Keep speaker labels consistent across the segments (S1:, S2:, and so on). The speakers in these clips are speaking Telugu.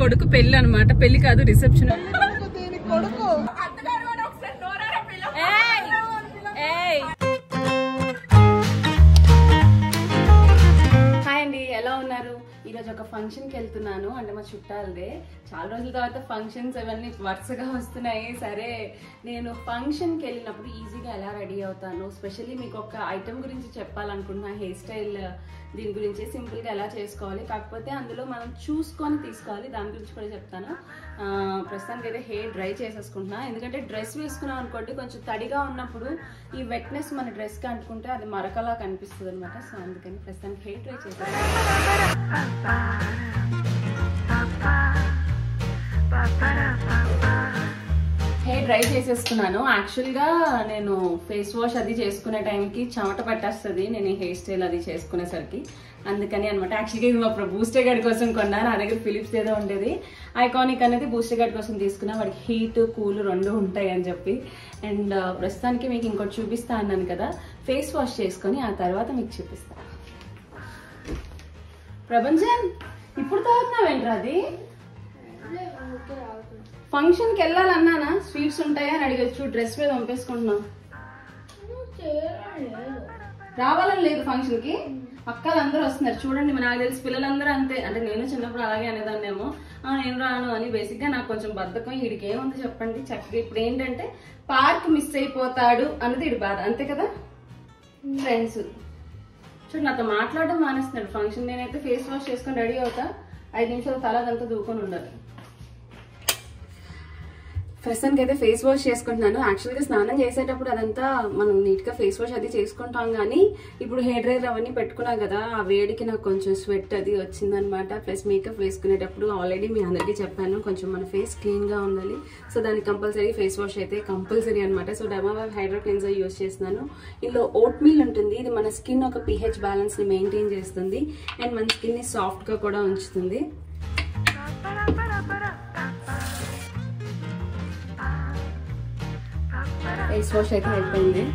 S1: కొడుకు పెళ్లి అనమాట పెళ్లి కాదు రిసెప్షన్ హాయ్ అండి ఎలా ఉన్నారు ఈరోజు ఒక ఫంక్షన్కి వెళ్తున్నాను అంటే మా చుట్టాలదే చాలా రోజుల తర్వాత ఫంక్షన్స్ అవన్నీ వరుసగా వస్తున్నాయి సరే నేను ఫంక్షన్కి వెళ్ళినప్పుడు ఈజీగా ఎలా రెడీ అవుతాను స్పెషల్లీ మీకు ఒక ఐటెం గురించి చెప్పాలనుకుంటున్నా హెయిర్ స్టైల్ దీని గురించి సింపుల్గా ఎలా చేసుకోవాలి కాకపోతే అందులో మనం చూసుకొని తీసుకోవాలి దాని గురించి కూడా చెప్తాను ఆ, ప్రస్తుతానికి అయితే హెయిర్ డ్రై చేసేసుకుంటున్నా ఎందుకంటే డ్రెస్ వేసుకున్నాం అనుకోండి కొంచెం తడిగా ఉన్నప్పుడు ఈ వెట్నెస్ మన డ్రెస్కి అంటుకుంటే అది మరకలా కనిపిస్తుంది అనమాట సో అందుకని ప్రస్తుతానికి హెయిర్ డ్రై చేసేస్తాను హెయిర్ డ్రై చేసేసుకున్నాను యాక్చువల్గా నేను ఫేస్ వాష్ అది చేసుకునే టైంకి చెమట పట్టేస్తుంది నేను ఈ హెయిర్ స్టైల్ అది చేసుకునేసరికి అందుకని అనమాట యాక్చువల్గా ఇది మా బూస్టర్ గడ్ కోసం కొన్నాను నా దగ్గర ఫిలిప్స్ ఏదో ఉండేది ఐకానిక్ అనేది బూస్టర్ గడ్ కోసం తీసుకున్నా వాడికి హీట్ కూల్ రెండు ఉంటాయి అని చెప్పి అండ్ ప్రస్తుతానికి మీకు ఇంకోటి చూపిస్తా అన్నాను కదా ఫేస్ వాష్ చేసుకొని ఆ తర్వాత మీకు చూపిస్తా ప్రపంచన్ ఇప్పుడు తాగుతున్నావేంట్రా అది ఫంక్షన్కి వెళ్ళాలన్నానా స్వీట్స్ ఉంటాయా అని అడిగచ్చు డ్రెస్ మీద పంపేసుకుంటున్నాం రావాలని లేదు ఫంక్షన్ కి అక్కలు అందరూ వస్తున్నారు చూడండి మన నాకు తెలిసి పిల్లలందరూ అంతే అంటే నేను చిన్నప్పుడు అలాగే అనేదాన్నేమో ఆ నేను రాను అని బేసిక్ గా నాకు కొంచెం బద్ధకం వీడికి ఏముంది చెప్పండి చక్కగా ఇప్పుడు ఏంటంటే పార్క్ మిస్ అయిపోతాడు అన్నది ఇడి బాధ అంతే కదా ఫ్రెండ్స్ చూడు నాతో మాట్లాడడం మానేస్తున్నాడు ఫంక్షన్ నేనైతే ఫేస్ వాష్ చేసుకొని రెడీ అవుతా ఐదు నిమిషాలు తల అదంతా దూకొని ఉండాలి ప్రస్తుతానికి అయితే ఫేస్ వాష్ చేసుకుంటున్నాను యాక్చువల్గా స్నానం చేసేటప్పుడు అదంతా మనం నీట్గా ఫేస్ వాష్ అది చేసుకుంటాం కానీ ఇప్పుడు హెయిర్ డ్రైర్ అవన్నీ పెట్టుకున్నా కదా ఆ వేడికి నాకు కొంచెం స్వెట్ అది వచ్చిందనమాట ప్లస్ మేకప్ వేసుకునేటప్పుడు ఆల్రెడీ మీ అందరికీ చెప్పాను కొంచెం మన ఫేస్ క్లీన్గా ఉండాలి సో దానికి కంపల్సరీ ఫేస్ వాష్ అయితే కంపల్సరీ అనమాట సో డెమావా హైడ్రో క్లెన్జర్ యూస్ చేస్తున్నాను ఇందులో ఓట్ మీల్ ఉంటుంది ఇది మన స్కిన్ ఒక పిహెచ్ బ్యాలెన్స్ని మెయింటైన్ చేస్తుంది అండ్ మన స్కిన్ని సాఫ్ట్గా కూడా ఉంచుతుంది ఫేస్ వాష్ అయితే అయిపోయింది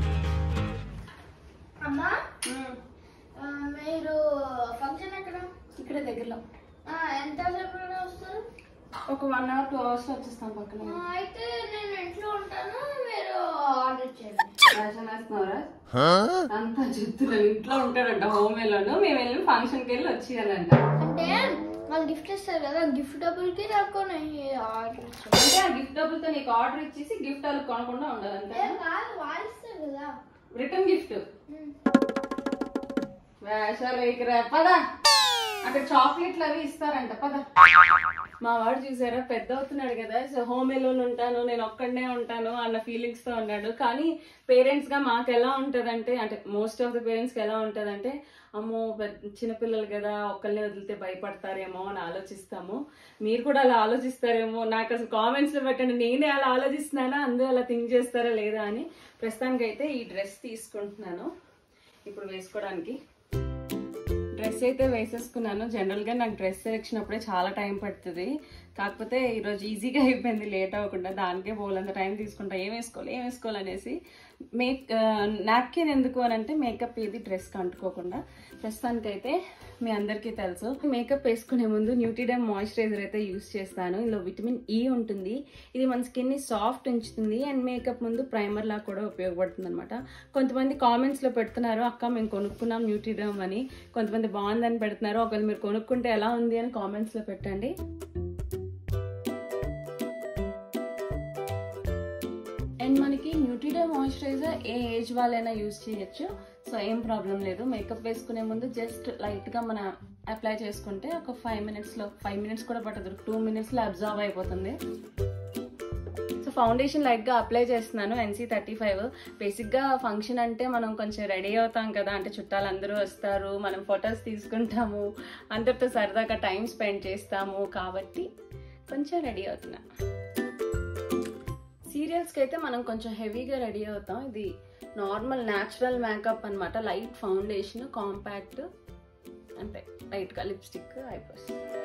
S2: అమ్మా ఆ, మీరు ఫంక్షన్ ఎక్కడ
S1: ఇక్కడ దగ్గరలో
S2: ఆ, ఎంత సేపట్లో వస్తారు
S1: ఒక వన్ అవర్ టూ అవర్స్ లో వచ్చేస్తాం పక్కన
S2: ఆ, అయితే నేను ఇంట్లో ఉంటాను మీరు ఆర్డర్ చేయండి
S1: రేషన్ వేస్తున్నారా అంతా చెప్తున్నాను ఇంట్లో ఉంటాడంట హోమ్ వెళ్ళను మేము వెళ్ళి ఫంక్షన్ కి వెళ్ళి వచ్చేయాలంట
S2: అంటే వాళ్ళు గిఫ్ట్ ఇస్తారు కదా గిఫ్ట్ డబ్బులకి నాకు ఆర్డర్ ఇచ్చాను
S1: అంటే ఆ గిఫ్ట్ డబ్బులతో నీకు ఆర్డర్ ఇచ్చేసి గిఫ్ట్ వాళ్ళు కొనకుండా ఉండాలంట
S2: కాదు వాళ్ళు ఇస్తారు కదా
S1: రిటర్న్ గిఫ్ట్
S2: ఉమ్.
S1: వేషాలు ఇక్కడ పదా అక్కడ చాక్లెట్లు అవి ఇస్తారంట పద మా వాడు చూసారా పెద్ద అవుతున్నాడు కదా సో హోమ్ ఎలోన్ ఉంటాను నేను ఒక్కడనే ఉంటాను అన్న ఫీలింగ్స్ తో ఉన్నాడు కానీ పేరెంట్స్ గా మాకు ఎలా ఉంటదంటే అంటే మోస్ట్ ఆఫ్ ద పేరెంట్స్ కి ఎలా ఉంటదంటే అమ్మో పెద్ద- చిన్నపిల్లలు కదా ఒక్కళ్ళనే వదిలితే భయపడతారేమో అని ఆలోచిస్తాము మీరు కూడా అలా ఆలోచిస్తారేమో నాకు అసలు కామెంట్స్ లో పెట్టండి నేనే అలా ఆలోచిస్తున్నానా అందరూ అలా థింక్ చేస్తారా లేదా అని ప్రస్తుతానికి అయితే ఈ డ్రెస్ తీసుకుంటున్నాను ఇప్పుడు వేసుకోవడానికి డ్రెస్ అయితే వేసేసుకున్నాను జనరల్ గా నాకు డ్రెస్ సెలెక్షన్ అప్పుడే చాలా టైం పడుతుంది కాకపోతే ఈరోజు ఈజీగా అయిపోయింది లేట్ అవ్వకుండా దానికే పోలంత టైం తీసుకుంటా ఏం వేసుకోవాలి ఏం వేసుకోవాలి అనేసి మేక్ నాప్కిన్ ఎందుకు అని అంటే మేకప్ ఇది డ్రెస్కి అంటుకోకుండా ప్రస్తుతానికైతే మీ అందరికీ తెలుసు మేకప్ వేసుకునే ముందు న్యూట్రిడమ్ మాయిశ్చరైజర్ అయితే యూస్ చేస్తాను ఇందులో విటమిన్ ఈ ఉంటుంది ఇది మన స్కిన్ని సాఫ్ట్ ఉంచుతుంది అండ్ మేకప్ ముందు ప్రైమర్ లా కూడా ఉపయోగపడుతుంది అనమాట కొంతమంది కామెంట్స్ లో పెడుతున్నారు అక్క మేము కొనుక్కున్నాం న్యూట్రిడమ్ అని కొంతమంది బాగుందని పెడుతున్నారు ఒకవేళ మీరు కొనుక్కుంటే ఎలా ఉంది అని కామెంట్స్ లో పెట్టండి అండ్ మనకి న్యూట్రిడే మాయిశ్చరైజర్ ఏ ఏజ్ వాళ్ళైనా యూజ్ చేయొచ్చు సో ఏం ప్రాబ్లం లేదు మేకప్ వేసుకునే ముందు జస్ట్ లైట్గా మన అప్లై చేసుకుంటే ఒక ఫైవ్ మినిట్స్లో ఫైవ్ మినిట్స్ కూడా పట్టదు టూ మినిట్స్లో అబ్జర్వ్ అయిపోతుంది సో ఫౌండేషన్ లైట్గా అప్లై చేస్తున్నాను ఎన్సీ థర్టీ ఫైవ్ బేసిక్గా ఫంక్షన్ అంటే మనం కొంచెం రెడీ అవుతాం కదా అంటే చుట్టాలు అందరూ వస్తారు మనం ఫొటోస్ తీసుకుంటాము అందరితో సరదాగా టైం స్పెండ్ చేస్తాము కాబట్టి కొంచెం రెడీ అవుతున్నా సీరియల్స్కి అయితే మనం కొంచెం హెవీగా రెడీ అవుతాం ఇది నార్మల్ న్యాచురల్ మేకప్ అన్నమాట లైట్ ఫౌండేషన్ కాంపాక్ట్ అంతే లైట్గా లిప్స్టిక్ ఐబ్రోస్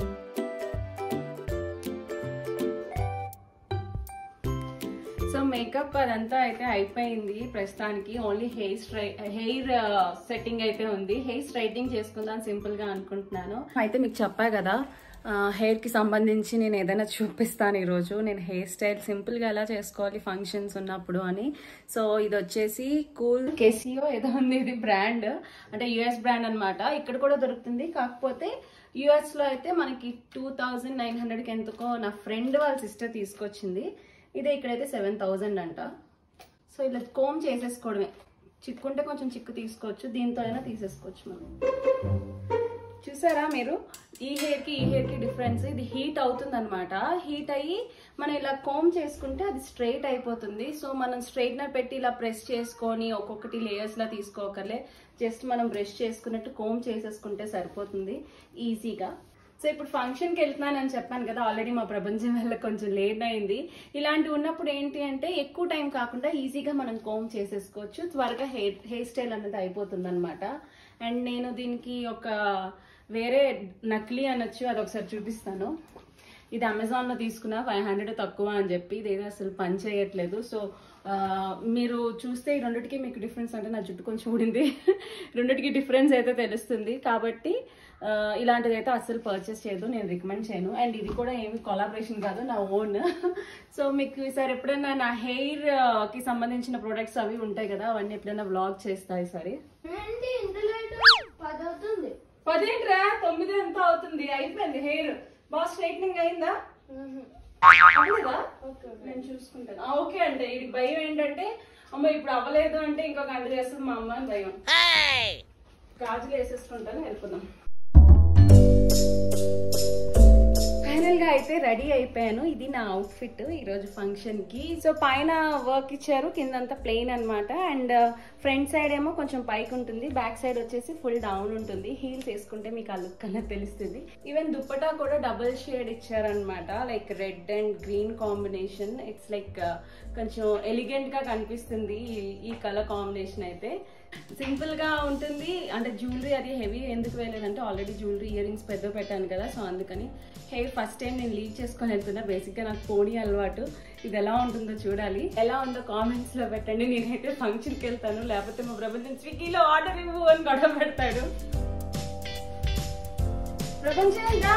S1: సో మేకప్ అదంతా అయితే అయిపోయింది ప్రస్తుతానికి ఓన్లీ హెయిర్ స్ట్రై హెయిర్ సెట్టింగ్ అయితే ఉంది హెయిర్ స్ట్రైటింగ్ చేసుకుందాం సింపుల్ గా అనుకుంటున్నాను అయితే మీకు చెప్పా కదా హెయిర్కి సంబంధించి నేను ఏదైనా చూపిస్తాను ఈరోజు నేను హెయిర్ స్టైల్ సింపుల్గా ఎలా చేసుకోవాలి ఫంక్షన్స్ ఉన్నప్పుడు అని సో ఇది వచ్చేసి కూల్ కెసియో ఏదో ఉంది ఇది బ్రాండ్ అంటే యుఎస్ బ్రాండ్ అన్నమాట ఇక్కడ కూడా దొరుకుతుంది కాకపోతే యుఎస్లో అయితే మనకి టూ థౌజండ్ నైన్ హండ్రెడ్కి ఎంతకో నా ఫ్రెండ్ వాళ్ళ సిస్టర్ తీసుకొచ్చింది ఇదే ఇక్కడైతే సెవెన్ థౌజండ్ అంట సో ఇలా కోమ్ చేసేసుకోవడమే చిక్కుంటే కొంచెం చిక్కు తీసుకోవచ్చు దీంతో అయినా తీసేసుకోవచ్చు మనం చూసారా మీరు ఈ హెయిర్కి ఈ హెయిర్కి డిఫరెన్స్ ఇది హీట్ అవుతుంది అనమాట హీట్ అయ్యి మనం ఇలా కోమ్ చేసుకుంటే అది స్ట్రైట్ అయిపోతుంది సో మనం స్ట్రైట్నర్ పెట్టి ఇలా ప్రెస్ చేసుకొని ఒక్కొక్కటి లేయర్స్లా తీసుకోకర్లే జస్ట్ మనం బ్రష్ చేసుకున్నట్టు కోమ్ చేసేసుకుంటే సరిపోతుంది ఈజీగా సో ఇప్పుడు ఫంక్షన్కి వెళ్తున్నానని చెప్పాను కదా ఆల్రెడీ మా ప్రపంచం వల్ల కొంచెం లేట్ అయింది ఇలాంటివి ఉన్నప్పుడు ఏంటి అంటే ఎక్కువ టైం కాకుండా ఈజీగా మనం కోమ్ చేసేసుకోవచ్చు త్వరగా హెయిర్ హెయిర్ స్టైల్ అనేది అయిపోతుంది అనమాట అండ్ నేను దీనికి ఒక వేరే నకిలీ అనొచ్చు అది ఒకసారి చూపిస్తాను ఇది అమెజాన్లో తీసుకున్న ఫైవ్ హండ్రెడ్ తక్కువ అని చెప్పి ఇదేదో అసలు పని చేయట్లేదు సో ఆ, మీరు చూస్తే ఈ రెండిటికి మీకు డిఫరెన్స్ అంటే నా జుట్టు కొంచెం ఊడింది రెండిటికి డిఫరెన్స్ అయితే తెలుస్తుంది కాబట్టి ఆ, ఇలాంటిది అయితే అస్సలు పర్చేస్ చేయదు నేను రికమెండ్ చేయను అండ్ ఇది కూడా ఏమి కొలాబరేషన్ కాదు నా ఓన్ సో మీకు ఈసారి ఎప్పుడైనా నా హెయిర్ కి సంబంధించిన ప్రొడక్ట్స్ అవి ఉంటాయి కదా అవన్నీ ఎప్పుడైనా వ్లాగ్ చేస్తా ఈసారి
S2: ఏంటి ఇంత లేట్ పది అవుతుంది
S1: పదేంట్రా తొమ్మిది ఎంత అవుతుంది అయిపోయింది హెయిర్ బాగా స్ట్రైట్నింగ్ అయిందా అవ్వలేదా? నేను చూసుకుంటాను ఆ, ఓకే అంటే ఇది భయం ఏంటంటే అమ్మ ఇప్పుడు అవ్వలేదు అంటే ఇంకో గంట చేస్తుంది మా అమ్మ అని భయం గాజులు వేసేసుకుంటాను వెళ్ళిపోదాం ఫైనల్ గా అయితే రెడీ అయిపోయాను ఇది నా అవుట్ఫిట్ ఈ రోజు ఫంక్షన్ కి సో పైన వర్క్ ఇచ్చారు కిందంతా ప్లెయిన్ అన్నమాట అండ్ ఫ్రంట్ సైడ్ ఏమో కొంచెం పైకి ఉంటుంది బ్యాక్ సైడ్ వచ్చేసి ఫుల్ డౌన్ ఉంటుంది హీల్స్ వేసుకుంటే మీకు ఆ లుక్ అలా తెలుస్తుంది ఈవెన్ దుప్పటా కూడా డబుల్ షేడ్ ఇచ్చారనమాట like red and green combination it's like కొంచెం ఎలిగెంట్ గా కనిపిస్తుంది ఈ- ఈ కలర్ కాంబినేషన్ అయితే సింపుల్ గా ఉంటుంది అంటే జ్యువెలరీ అది హెవీ ఎందుకు వేయలేదంటే ఆల్రెడీ జ్యువెలరీ ఇయర్ రింగ్స్ పెద్ద పెట్టాను కదా సో అందుకని హెయిర్ ఫస్ట్ టైం నేను లీవ్ చేసుకొని వెళ్తున్నా బేసిక్ గా నాకు పోనీ అలవాటు ఇది ఎలా ఉంటుందో చూడాలి ఎలా ఉందో కామెంట్స్ లో పెట్టండి నేనైతే ఫంక్షన్ కి వెళ్తాను లేకపోతే మా ప్రపంచం స్విగ్గీలో ఆర్డర్ ఇవ్వు అని గొడవ పెడతాడు ప్రపంచం రా.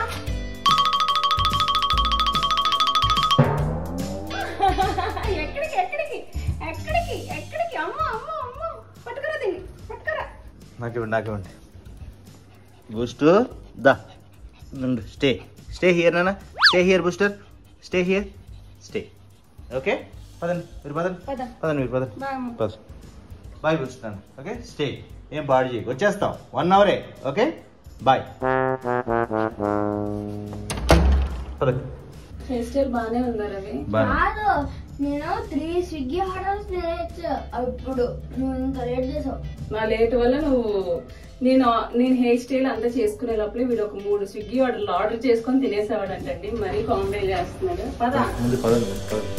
S1: ఎక్కడికి ఎక్కడికి ఎక్కడికి ఎక్కడికి అమ్మ అమ్మ అమ్మ పట్టుకురా దీన్ని పట్టుకురా
S3: నాకివ్వండి నాకివ్వండి బూస్టు దా నుండు స్టే స్టే హియర్ నాన్న stay here Booster stay here stay okay పదండి మీరు పదండి
S1: పద
S3: పదండి మీరు పదండి
S1: బాయ్ అమ్మ
S3: పద బాయ్ బూస్టర్ నాన్న ఓకే స్టే ఏం పాడు చేయకు వచ్చేస్తాం వన్ అవరే ఓకే బాయ్ పదండి
S1: హెయిర్ స్టైల్ బాగానే ఉందా రవి
S3: బాయ్
S2: కాదు నేను త్రీ స్విగ్గీ ఆర్డర్స్ తినేయచ్చు ఇప్పుడు నువ్వు ఇంత లేట్ చేసావు
S1: నా లేట్ వల్ల నువ్వు నేను నేను హెయిర్ స్టైల్ అంతా చేసుకునే లోపలే వీడు ఒక మూడు స్విగ్గీ ఆర్డర్లు ఆర్డర్ చేసుకొని తినేసేవాడు అంటండి మరీ కామెడీ చేస్తున్నాడు పద
S3: ముందు పదండి పదండి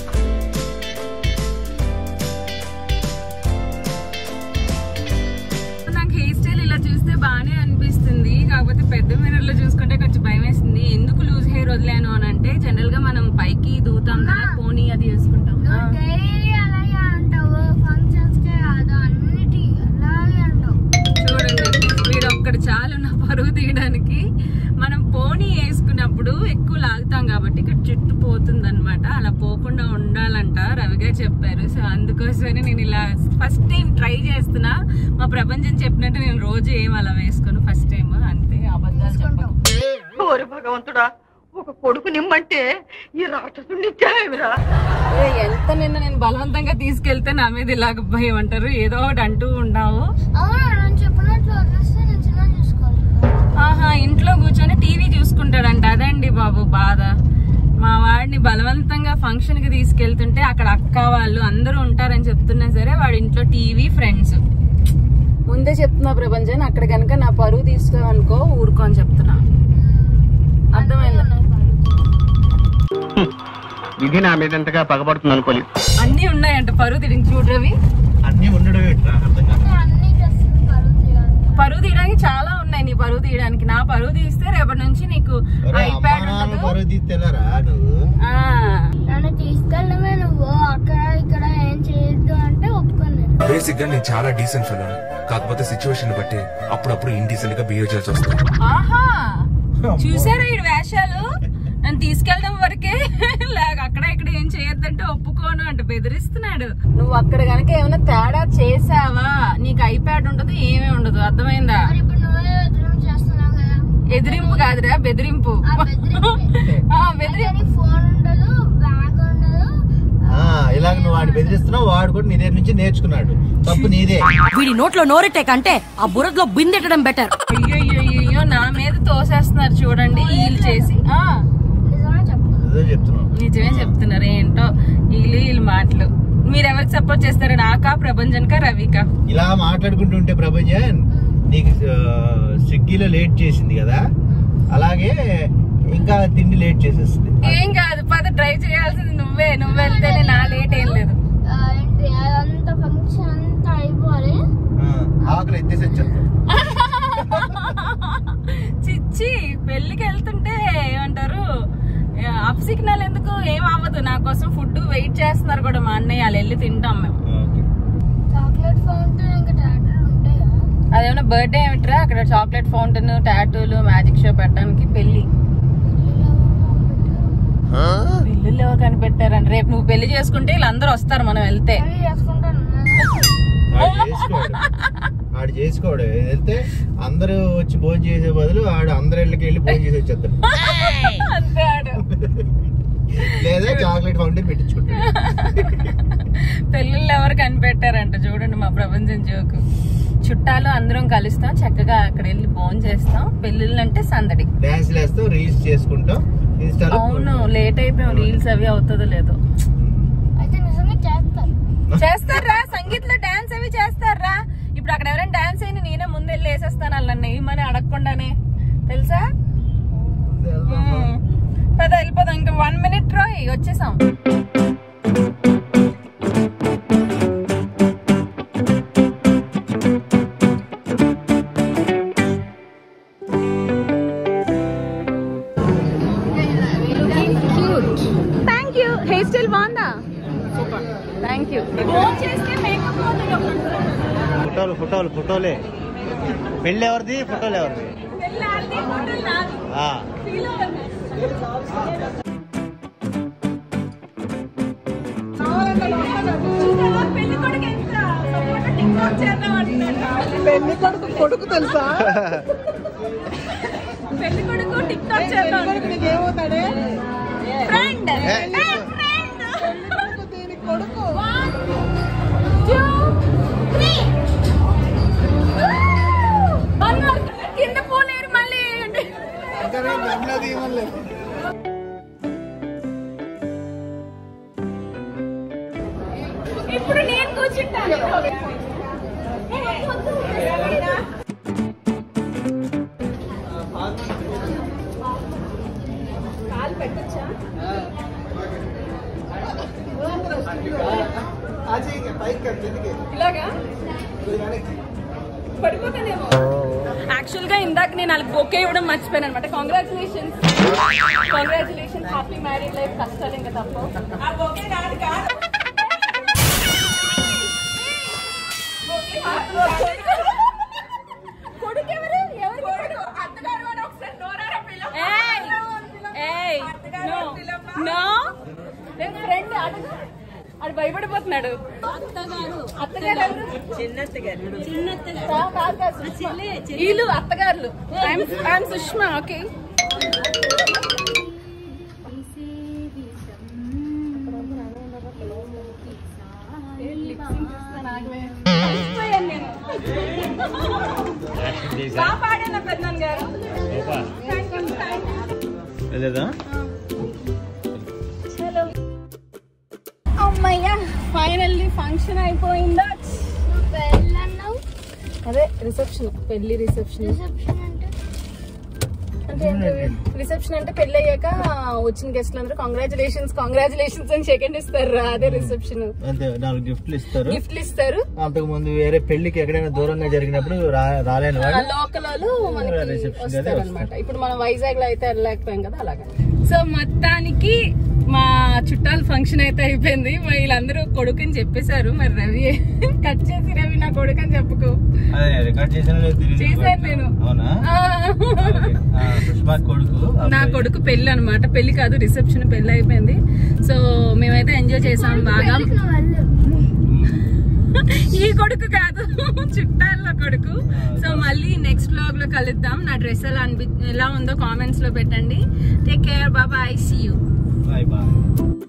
S1: నాకు హెయిర్ స్టైల్ ఇలా చూస్తే బాగానే అనిపిస్తుంది కాకపోతే పెద్ద మిర్రర్ లో చూసుకుంటే కొంచెం భయం వేస్తుంది ఎందుకు లూజ్ హెయిర్ వదిలాను అని అంటే జనరల్ గా మనం పైకి దూతాం కదా పోనీ అది వేసుకుంటాం ఆ.
S2: నువ్వు డైలీ అలాగే అంటావు ఫంక్షన్స్ కే కాదు అన్నిటి అలాగే అంటావు
S1: చూడండి వీడు ఒక్కడు చాలు నా పరువు తీయడానికి మనం పోనీ వేసుకున్నప్పుడు ఎక్కువ లాగుతాం కాబట్టి ఇక్కడ జుట్టు పోతుంది అలా పోకుండా ఉండాలంట రవిగా చెప్పారు సో అందుకోసమని నేను ఇలా ఫస్ట్ టైం ట్రై చేస్తున్నా మా ప్రపంచం చెప్పినట్టు నేను రోజు ఏం అలా వేసుకోను ఫస్ట్ టైం అంతే అబద్ధాలు చెప్పను
S4: ఓరి భగవంతుడా ఒక కొడుకు నిమ్మంటే ఈ రాక్షసుని ఇచ్చావేమిరా
S1: ఏ, ఎంత నిన్న నేను బలవంతంగా తీసుకెళ్తే నా మీద ఇలాగ భయం అంటారు ఏదో ఒకటి అంటూ ఉన్నావు
S2: అవును నేను చెప్పినట్లు వదిలేస్తే నేను చిన్న చూసుకోవాలి
S1: ఆహా ఇంట్లో కూర్చొని టీవీ చూసుకుంటాడంట అదండి బాబు బాధ మా వాడిని బలవంతంగా ఫంక్షన్ కి తీసుకెళ్తుంటే అక్కడ అక్క వాళ్ళు అందరూ ఉంటారని చెప్తున్నా సరే వాడి ఇంట్లో టీవీ ఫ్రెండ్స్ ముందే చెప్తున్నా ప్రపంచాన్ని అక్కడ కనుక నా పరువు తీసుకోవనుకో ఊరుకో అని చెప్తున్నా అర్థమైందా
S5: విధి నా మీద ఎంతగా పగబడుతుంది అనుకోలేదు
S1: అన్ని ఉన్నాయంట పరువు తీయడానికి చూడు రవి
S3: అన్నీ ఉండడం ఏంట్రా అర్థం కాదు
S2: అన్ని చేస్తుంది పరువు తీయాలి
S1: పరువు తీయడానికి చాలా ఉన్నాయి నీ పరువు తీయడానికి నా పరువు తీస్తే రేపటి నుంచి నీకు ఐప్యాడ్ ఉండదు
S3: తీస్తేలారా నువ్వు
S1: ఆ,
S2: నన్ను తీసుకెళ్ళడమే నువ్వు అక్కడ ఇక్కడ ఏం చేయొద్దు అంటే ఒప్పుకోను నేను
S6: బేసిక్ గా నేను చాలా డీసెంట్ ఫెలో కాకపోతే సిచ్యువేషన్ బట్టి అప్పుడప్పుడు ఇండీసెంట్ గా బిహేవ్ చేయాల్సి వస్తుంది
S1: ఆహా చూసారా ఈ వేషాలు నన్ను తీసుకెళ్ళడం వరకే లేక అక్కడ ఇక్కడ ఏం చేయొద్దంటే ఒప్పుకోను అంటే బెదిరిస్తున్నాడు నువ్వు అక్కడ గనక ఏమైనా తేడా చేసావా నీకు ఐప్యాడ్ ఉండదు ఏమీ ఉండదు అర్థమైందా
S2: మరి ఇప్పుడు నువ్వే ఎదురు చేస్తున్నావు కదా
S1: ఎదిరింపు కాదురా బెదిరింపు
S2: ఆ బెదిరింపే.
S1: ఆ, బెదిరింపు
S2: అయితే నీకు ఫోన్ ఉండదు బ్యాగ్ ఉండదు
S3: ఆ, ఇలాగ నువ్వు వాడిని బెదిరిస్తున్నావు వాడు కూడా నీ దగ్గర నుంచి నేర్చుకున్నాడు తప్పు నీదే
S6: వీడి నోట్లో నోరెట్టే కంటే ఆ బురదలో బిందెట్టడం బెటర్
S1: అయ్యో అయ్యో నా మీద తోసేస్తున్నారు చూడండి వీళ్ళు చేసి ఆ
S2: నిజమే చెప్పు
S3: అదే చెప్తున్నావు
S1: నిజమే చెప్తున్నారు ఏంటో వీళ్ళు వీళ్ళు మాటలు మీరు ఎవరికి సపోర్ట్ చేస్తారు నాకా ప్రభంజన్ రవికా
S3: ఇలా మాట్లాడుకుంటుంటే ప్రభంజన్ నీకు ఆ, స్విగ్గీలో లేట్ చేసింది కదా అలాగే ఇంకా తిండి లేట్ చేసేస్తుంది
S1: ఏం కాదు పద డ్రైవ్ చేయాల్సింది నువ్వే నువ్వు వెళ్తేనే నా లేట్ ఏం లేదు
S2: ఆ, ఏంటి అదంతా ఫంక్షన్ అంతా అయిపోవాలి
S3: ఆ, ఆకలి ఎత్తేసి వచ్చేస్తాం
S1: చిచ్చి పెళ్లికి వెళ్తుంటే ఏమంటారు అప్ సిగ్నల్ ఎందుకు ఏం అవ్వదు నా కోసం ఫుడ్ వెయిట్ చేస్తున్నారు కూడా మా అన్నయ్య వాళ్ళు వెళ్ళి తింటాం మేము
S3: ఓకే.
S2: చాక్లెట్ ఫౌంటైన్ ఇంకా టాటూలు ఉంటాయా
S1: అదేమన్నా బర్త్డే ఏమిట్రా అక్కడ చాక్లెట్ ఫౌంటైన్ టాటూలు మ్యాజిక్ షో పెట్టడానికి పెళ్లి పిల్లులు ఎవరు కనిపెట్టారండి రేపు నువ్వు పెళ్లి చేసుకుంటే వీళ్ళందరూ వస్తారు మనం వెళ్తే
S2: పెళ్లి చేసుకుంటాను
S3: ఆడు చేసుకోడు ఆడు చేసుకోడు వెళ్తే అందరూ వచ్చి భోజనం చేసే బదులు ఆడు అందరి ఇళ్ళకి వెళ్ళి భోజనం చేసి వచ్చేస్తాడు
S1: అంతే ఆడు
S3: లేదా చాక్లెట్ ఫౌంటైన్ పెట్టించుకుంటాడు
S1: పెళ్ళిళ్ళు ఎవరు కనిపెట్టారంట చూడండి మా ప్రపంచం జోకు చుట్టాలు అందరం కలుస్తాం చక్కగా అక్కడ వెళ్ళి భోజనం చేస్తాం పెళ్ళిళ్ళు అంటే సందడి
S3: డాన్స్ వేస్తాం రీల్స్ చేసుకుంటాం ఇన్స్టాలో
S1: అవును లేట్ అయిపోయాం రీల్స్ అవి అవుతుందో లేదో
S2: అయితే నిజంగా చేస్తారు
S1: చేస్తారా సంగీత్ లో డాన్స్ అవి చేస్తారా ఇప్పుడు అక్కడ ఎవరైనా డాన్స్ అయిన నేనే ముందు వెళ్ళి వేసేస్తాను వాళ్ళని ఏమని అడగకుండానే తెలుసా మ్మ్. పద వెళ్ళిపోదాం ఇంకా వన్ మినిట్ రోయ్ వచ్చేసాం థ్యాంక్ యూ హెయిర్ స్టైల్ బాగుందా థ్యాంక్ యూ చేస్తే మేకప్
S3: ఫోటోలు ఫోటోలు ఫోటోలే పెళ్ళి ఎవరిది ఫోటోలు ఎవరిది ఆ,
S4: పెళ్లి కొడుకు కొడుకు తెలుసా
S1: పెళ్లి కొడుకు టిక్ టాక్ చేద్దాం
S4: ఏమవుతాడే
S1: ఫ్రెండ్
S3: ఏ,
S4: దీని కొడుకు
S1: కింద పోలేరు మళ్ళీ ఇప్పుడు నేను కూర్చుంటాను కాలు పెట్టచ్చా ఇలాగా పడిపోతానేమో యాక్చువల్ గా ఇందాక నేను వాళ్ళకి బొకే ఇవ్వడం మర్చిపోయాను అనమాట congratulations congratulations happy marriage life కష్టాలు ఇంకా తప్ప ఆ బొకే కాదు కాదు కొడుకు ఎవరు ఎవరు కొడుకు అత్తగారు అని ఒకసారి నోరారా పిల్ల ఏయ్ నో నో నేను ఫ్రెండ్ అడుగు ఆడు భయపడిపోతున్నాడు అత్తగారు అత్తగారు చిన్నత్తగారు చిన్నత్తగారు వీళ్ళు అత్తగారులు ఐఎమ్ సుష్మా ఓకే బాగా పాడాను పెద్దనాన్న గారు థ్యాంక్ యూ థ్యాంక్ యూ
S3: లేదా
S1: అమ్మయ్యా ఫైనల్లీ ఫంక్షన్ అయిపోయిందా
S2: పెళ్ళన్నావు
S1: అదే రిసెప్షన్ పెళ్లి రిసెప్షన్
S2: రిసెప్షన్ అంటే
S1: అంటే రిసెప్షన్ అంటే పెళ్లి అయ్యాక వచ్చిన గెస్ట్లు అందరూ కాంగ్రాచులేషన్స్ కాంగ్రాచులేషన్స్ అని సెకండ్ ఇస్తారు అదే రిసెప్షన్
S3: అంతే నాలుగు గిఫ్ట్లు ఇస్తారు
S1: గిఫ్ట్లు ఇస్తారు
S3: అంతకు ముందు వేరే పెళ్లికి ఎక్కడైనా దూరంగా జరిగినప్పుడు రా- రాలేని వాడు
S1: లోకల్ వాళ్ళు మనకి
S3: Reception
S1: వస్తారు
S3: గదే
S1: అనమాట ఇప్పుడు మనం వైజాగ్ లో అయితే వెళ్ళలేకపోయాం కదా అలాగా సో మొత్తానికి మా చుట్టాల ఫంక్షన్ అయితే అయిపోయింది మరి వీళ్ళందరూ కొడుకు అని చెప్పేశారు మరి రవి కట్ చేసి రవి నా కొడుకు అని చెప్పుకో
S3: అదే రికార్డ్ చేసానో లేదో తెలియదు
S1: చేశాను నేను.
S3: అవునా
S1: ఆ.
S3: ఓకే. ఆ, పుష్ప కొడుకు
S1: నా
S3: అబ్బాయి.
S1: కొడుకు పెళ్లి అనమాట పెళ్లి కాదు రిసెప్షన్ పెళ్లి అయిపోయింది సో మేమైతే ఎంజాయ్ చేసాం బాగా ఈ కొడుకు కాదు చుట్టాల్లో కొడుకు సో మళ్ళీ నెక్స్ట్ బ్లాగ్ లో కలుద్దాం నా డ్రెస్ ఎలా అనిపి ఎలా ఉందో కామెంట్స్ లో పెట్టండి టేక్ కేర్ బాబా I see you
S3: bye bye